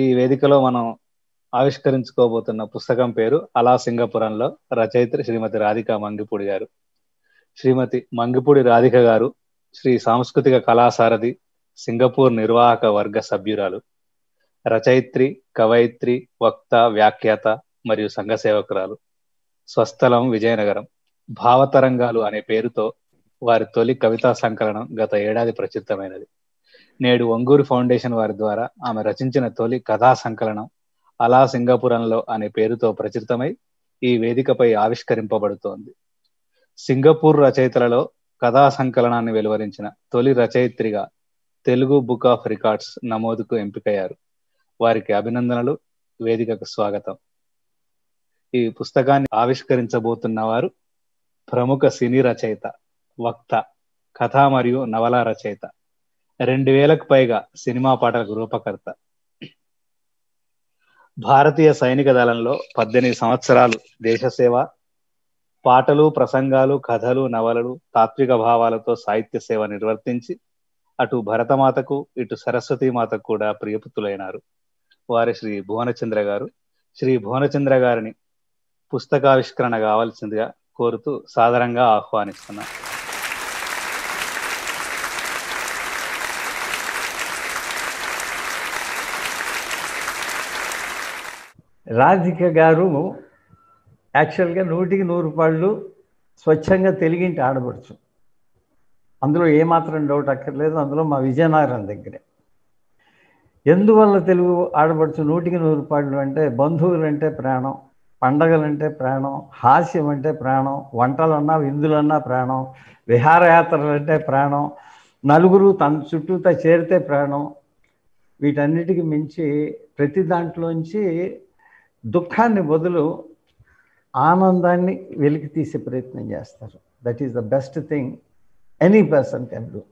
ఈ వేదికలో మనం ఆవిష్కరించుకోబోతున్న పుస్తకం పేరు అలా సింగపురంలో రచయిత్రి శ్రీమతి రాధిక మంగిపూడి గారు శ్రీమతి మంగిపూడి రాధిక గారు శ్రీ సాంస్కృతిక కళాసారథి సింగపూర్ నిర్వాహక వర్గ సభ్యురాలు రచయిత్రి కవయిత్రి వక్త వ్యాఖ్యాత మరియు సంఘ సేవకురాలు స్వస్థలం విజయనగరం భావతరంగాలు అనే పేరుతో వారి తొలి కవితా సంకలనం గత ఏడాది ప్రచురితమైనది నేడు ఒంగూరు ఫౌండేషన్ వారి ద్వారా ఆమె రచించిన తొలి కథా సంకలనం అలా సింగపురంలో అనే పేరుతో ప్రచురితమై ఈ వేదికపై ఆవిష్కరింపబడుతోంది సింగపూర్ రచయితలలో కథా సంకలనాన్ని వెలువరించిన తొలి రచయిత్రిగా తెలుగు బుక్ ఆఫ్ రికార్డ్స్ నమోదుకు ఎంపికయ్యారు వారికి అభినందనలు వేదికకు స్వాగతం ఈ పుస్తకాన్ని ఆవిష్కరించబోతున్న వారు ప్రముఖ సినీ రచయిత వక్త కథ మరియు నవల రచయిత రెండు వేలకు పైగా సినిమా పాటలకు రూపకర్త భారతీయ సైనిక దళంలో పద్దెనిమిది సంవత్సరాలు దేశ సేవ పాటలు ప్రసంగాలు కథలు నవలలు తాత్విక భావాలతో సాహిత్య సేవ నిర్వర్తించి అటు భరతమాతకు ఇటు సరస్వతి మాతకు కూడా ప్రియపుతులైనారు వారి శ్రీ భువనచంద్ర గారు శ్రీ భువనచంద్ర గారిని పుస్తకావిష్కరణ కావాల్సిందిగా కోరుతూ సాదరంగా ఆహ్వానిస్తున్నా రాధిక గారు యాక్చువల్గా నూటికి నూరు పాళ్ళు స్వచ్ఛంగా తెలుగింటి ఆడపడుచు అందులో ఏమాత్రం డౌట్ అక్కర్లేదు అందులో మా విజయనగరం దగ్గరే ఎందువల్ల తెలుగు ఆడపడుచు నూటికి నూరు పాళ్ళు అంటే బంధువులు అంటే ప్రాణం పండగలంటే ప్రాణం హాస్యం అంటే ప్రాణం వంటలన్నా విందులన్నా ప్రాణం విహారయాత్రలు అంటే ప్రాణం నలుగురు తన చుట్టూతా చేరితే ప్రాణం వీటన్నిటికి మించి ప్రతి దాంట్లోంచి దుఃఖాన్ని బదులు ఆనందాన్ని వెలికి తీసే ప్రయత్నం చేస్తారు that is the best thing any person can do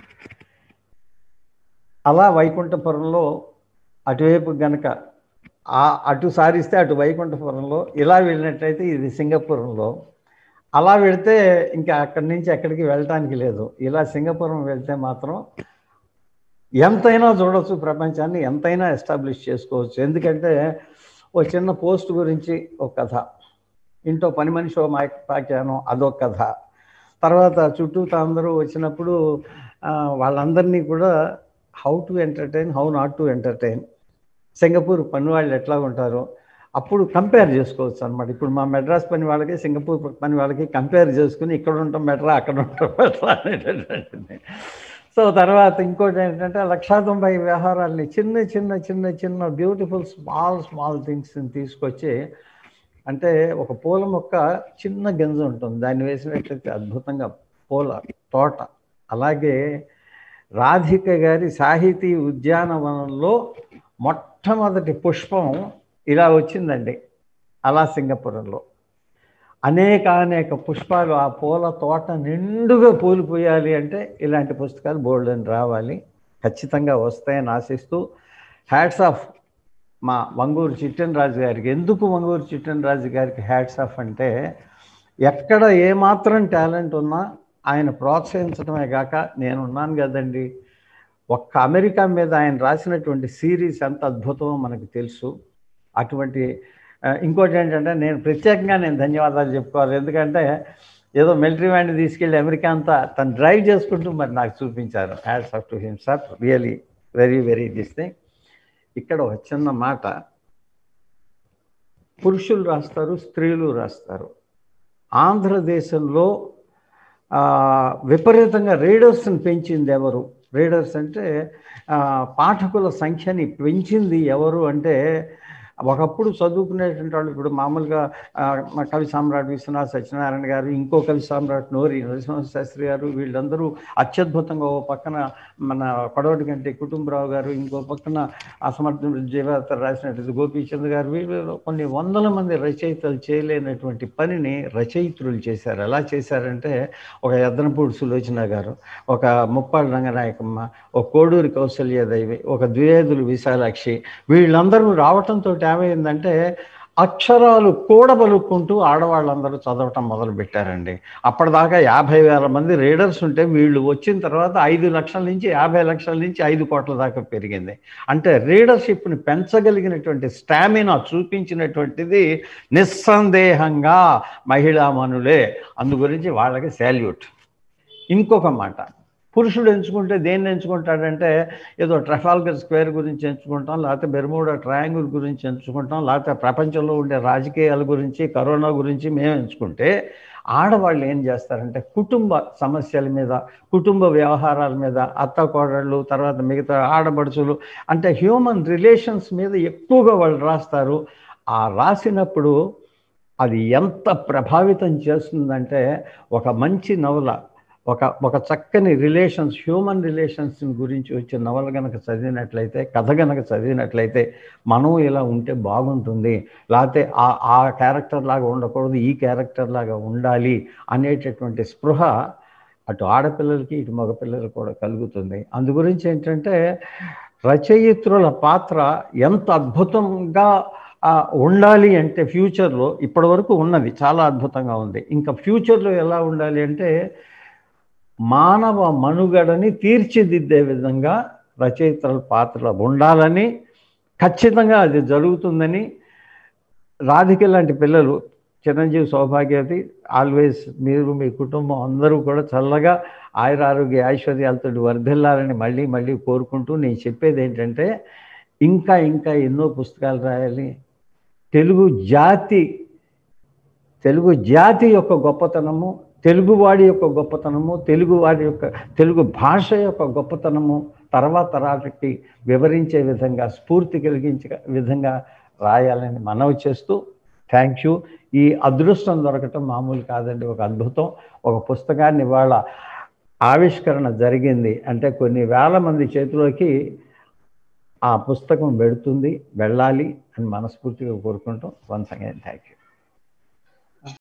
అలా వైకుంఠపురంలో అటువైపు గనక ఆ అటు సారిస్తే అటు వైకుంఠపురంలో ఇలా వెళ్ళినట్టయితే ఇది సింగపురంలో అలా వెళితే ఇంకా అక్కడి నుంచి ఎక్కడికి వెళ్ళటానికి లేదు ఇలా సింగపురం వెళ్తే మాత్రం ఎంతైనా చూడవచ్చు ప్రపంచాన్ని ఎంతైనా ఎస్టాబ్లిష్ చేసుకోవచ్చు ఎందుకంటే ఓ చిన్న పోస్ట్ గురించి ఒక కథ ఇంట్లో పని మనిషి ఓ పాకాను అదొక కథ తర్వాత చుట్టూతా అందరూ వచ్చినప్పుడు వాళ్ళందరినీ కూడా how to entertain how not to entertain Singapore పని వాళ్ళు ఎట్లా ఉంటారో అప్పుడు కంపేర్ చేసుకోవచ్చు అనమాట ఇప్పుడు మా మెడ్రాస్ పని వాళ్ళకి సింగపూర్ పని వాళ్ళకి కంపేర్ చేసుకుని ఇక్కడ ఉంటాం బెటరా అక్కడ ఉంటాం బెటరా అనేటటువంటిది సో తర్వాత ఇంకోటి ఏంటంటే లక్షా తొంభై వ్యవహారాల్ని చిన్న చిన్న చిన్న చిన్న బ్యూటిఫుల్ స్మాల్ స్మాల్ థింగ్స్ని తీసుకొచ్చి అంటే ఒక పూల మొక్క చిన్న గింజ ఉంటుంది దాన్ని వేసినట్లయితే అద్భుతంగా పూల తోట అలాగే రాధిక గారి సాహితీ ఉద్యానవనంలో మొట్టమొదటి పుష్పం ఇలా వచ్చిందండి అలా సింగపురంలో అనేక అనేక పుష్పాలు ఆ పూల తోట నిండుగా పూలు పూయాలి అంటే ఇలాంటి పుస్తకాలు బోల్డ్ అని రావాలి ఖచ్చితంగా వస్తాయని ఆశిస్తూ హ్యాట్స్ ఆఫ్ మా వంగూరు చిట్టన్ రాజు గారికి ఎందుకు వంగూరు చిట్టన్ రాజు గారికి హ్యాట్స్ ఆఫ్ అంటే ఎక్కడ ఏమాత్రం టాలెంట్ ఉన్నా ఆయన ప్రోత్సహించడమే కాక నేనున్నాను కదండి ఒక్క అమెరికా మీద ఆయన రాసినటువంటి సిరీస్ ఎంత అద్భుతమో మనకు తెలుసు అటువంటి ఇంకోటి ఏంటంటే నేను ప్రత్యేకంగా నేను ధన్యవాదాలు చెప్పుకోవాలి ఎందుకంటే ఏదో మిలిటరీ వాడిని తీసుకెళ్ళి అమెరికా అంతా తను డ్రైవ్ చేసుకుంటూ మరి నాకు చూపించారు hats off to him sir really very very this thing ఇక్కడ ఒక చిన్న మాట పురుషులు రాస్తారు స్త్రీలు రాస్తారు ఆంధ్రదేశంలో విపరీతంగా రీడర్స్ని పెంచింది ఎవరు రీడర్స్ అంటే పాఠకుల సంఖ్యని పెంచింది ఎవరు అంటే ఒకప్పుడు చదువుకునేటువంటి వాళ్ళు ఇప్పుడు మామూలుగా కవి సామ్రాట్ విశ్వనాథ్ సత్యనారాయణ గారు ఇంకో కవి సామ్రాట్ నోరి నరసింహ శాస్త్రి గారు వీళ్ళందరూ అత్యద్భుతంగా ఓ పక్కన మన కొడవటి కంటే కుటుంబరావు గారు ఇంకో పక్కన అసమర్థ జీవాత రాసినటువంటి గోపీచంద్ గారు వీళ్ళు కొన్ని వందల మంది రచయితలు చేయలేనటువంటి పనిని రచయిత్రులు చేశారు ఎలా చేశారంటే ఒక యద్దనపూడి సులోచన గారు ఒక ముప్పాళ్ళ రంగనాయకమ్మ ఒక కోడూరి కౌశల్యదేవి ఒక ద్వివేదులు విశాలాక్షి వీళ్ళందరూ రావటంతో ఏమైందంటే అక్షరాలు కూడబలుక్కుంటూ ఆడవాళ్ళందరూ చదవటం మొదలు పెట్టారండి అప్పటిదాకా యాభై వేల మంది రీడర్స్ ఉంటే వీళ్ళు వచ్చిన తర్వాత ఐదు లక్షల నుంచి యాభై లక్షల నుంచి ఐదు కోట్ల దాకా పెరిగింది అంటే రీడర్షిప్ని పెంచగలిగినటువంటి స్టామినా చూపించినటువంటిది నిస్సందేహంగా మహిళామణులే అందు గురించి వాళ్ళకి శాల్యూట్ ఇంకొక మాట పురుషుడు ఎంచుకుంటే దేన్ని ఎంచుకుంటాడంటే ఏదో ట్రఫాల్గర్ స్క్వేర్ గురించి ఎంచుకుంటాం లేకపోతే బెర్మూడా ట్రయాంగిల్ గురించి ఎంచుకుంటాం లేకపోతే ప్రపంచంలో ఉండే రాజకీయాల గురించి కరోనా గురించి మేము ఎంచుకుంటే ఆడవాళ్ళు ఏం చేస్తారంటే కుటుంబ సమస్యల మీద కుటుంబ వ్యవహారాల మీద అత్త కోడళ్ళు తర్వాత మిగతా ఆడబడుచులు అంటే హ్యూమన్ రిలేషన్స్ మీద ఎక్కువగా వాళ్ళు రాస్తారు ఆ రాసినప్పుడు అది ఎంత ప్రభావితం చేస్తుందంటే ఒక మంచి నవల ఒక ఒక చక్కని రిలేషన్స్ హ్యూమన్ రిలేషన్స్ గురించి వచ్చే నవల గనక చదివినట్లయితే కథ గనక చదివినట్లయితే మనం ఇలా ఉంటే బాగుంటుంది లేకపోతే ఆ ఆ క్యారెక్టర్ లాగా ఉండకూడదు ఈ క్యారెక్టర్ లాగా ఉండాలి అనేటటువంటి స్పృహ అటు ఆడపిల్లలకి ఇటు మగపిల్లలకి కూడా కలుగుతుంది అందు గురించి ఏంటంటే రచయిత్రుల పాత్ర ఎంత అద్భుతంగా ఉండాలి అంటే ఫ్యూచర్లో ఇప్పటి వరకు ఉన్నది చాలా అద్భుతంగా ఉంది ఇంకా ఫ్యూచర్లో ఎలా ఉండాలి అంటే మానవ మనుగడని తీర్చిదిద్దే విధంగా రచయితల పాత్ర ఉండాలని ఖచ్చితంగా అది జరుగుతుందని రాధిక లాంటి పిల్లలు చిరంజీవి సౌభాగ్యవతి ఆల్వేస్ మీరు మీ కుటుంబం అందరూ కూడా చల్లగా ఆయుర ఆరోగ్య ఐశ్వర్యాలతో వర్ధిల్లాలని మళ్ళీ మళ్ళీ కోరుకుంటూ నేను చెప్పేది ఏంటంటే ఇంకా ఇంకా ఎన్నో పుస్తకాలు రాయాలి తెలుగు జాతి తెలుగు జాతి యొక్క గొప్పతనము తెలుగువాడి యొక్క గొప్పతనము తెలుగువాడి యొక్క తెలుగు భాష యొక్క గొప్పతనము తర్వాత తరాలకి వివరించే విధంగా స్ఫూర్తి కలిగించే విధంగా రాయాలని మనవి చేస్తూ థ్యాంక్ యూ ఈ అదృష్టం దొరకటం మామూలు కాదండి ఒక అద్భుతం ఒక పుస్తకాన్ని ఇవాళ ఆవిష్కరణ జరిగింది అంటే కొన్ని వేల మంది చేతిలోకి ఆ పుస్తకం వెడుతుంది వెళ్ళాలి అని మనస్ఫూర్తిగా కోరుకుంటాం వన్స్ అగైన్ థ్యాంక్ యూ